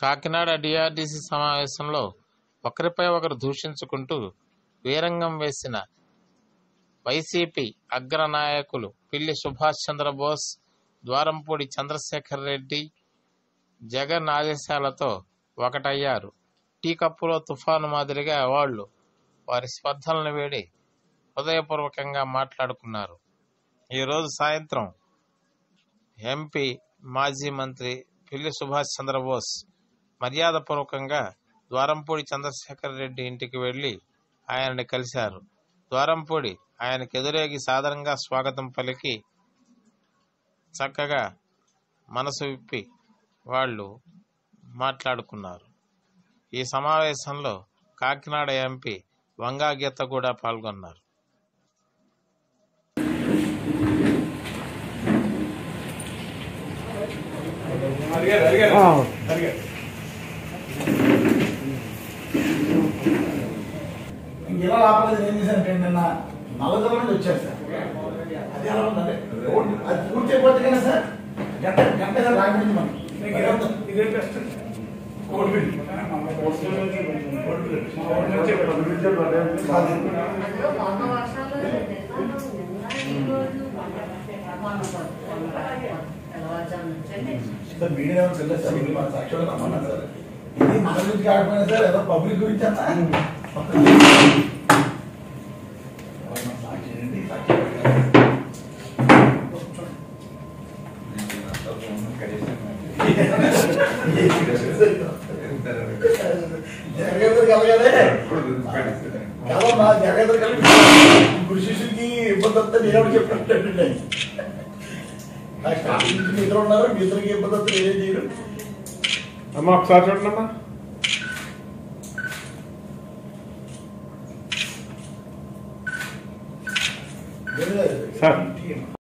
కాకినాడ డిఆర్డీసీ సమావేశంలో ఒకరిపై ఒకరు దూషించుకుంటూ వీరంగం వేసిన వైసీపీ అగ్రనాయకులు పిల్లి సుభాష్ చంద్రబోస్ ద్వారంపూడి చంద్రశేఖర్ రెడ్డి జగన్ ఆదేశాలతో ఒకటయ్యారు టీ కప్పులో తుఫాను మాదిరిగా వాళ్ళు వారి స్పర్ధలను వేడి హృదయపూర్వకంగా మాట్లాడుకున్నారు ఈరోజు సాయంత్రం ఎంపీ మాజీ మంత్రి పిల్లి సుభాష్ చంద్రబోస్ మర్యాదపూర్వకంగా ద్వారంపూడి చంద్రశేఖర్ రెడ్డి ఇంటికి వెళ్లి ఆయనని కలిశారు ద్వారంపూడి ఆయనకు ఎదురేగి సాదరంగా స్వాగతం పలికి చక్కగా మనసు విప్పి వాళ్ళు మాట్లాడుకున్నారు ఈ సమావేశంలో కాకినాడ ఎంపీ వంగా గీత కూడా పాల్గొన్నారు ఇంకెలా ఆపలేదు ఏం చేశానంటే నిన్న నల్లగొండ నుండి వచ్చారు సార్ అది ఎలా ఉందంటే రోడ్డు అది పూర్తి అయిపోతే కదా సార్ గంట గంట కదా రాకపోయింది మనకి వంద వర్షాలు సార్ మీడియా ఏమో తెలియదు సార్ ఇది మన సాక్షులు నమ్మన్నారు సార్ ఇది మన గురించి కాకపోయినా సార్ ఏదో పబ్లిక్ గురించి అన్నా మొత్తం వాళ్ళు మన సాక్షి ఏంటి? సాక్షి పెట్టారు. జగన్ కలగలే కాదమ్మా జగన్ కలిపి గురు శిష్యుడికి ఇబ్బంది వస్తే నేను ఎవరు చెప్పినట్టు నాకు స్టార్టింగ్ నుంచి మీ ఇద్దరు ఉన్నారు మీ ఇద్దరికి ఇబ్బంది వస్తే నేనేం చేయరు అమ్మ ఒకసారి చూడండి అమ్మా వేరే సార్.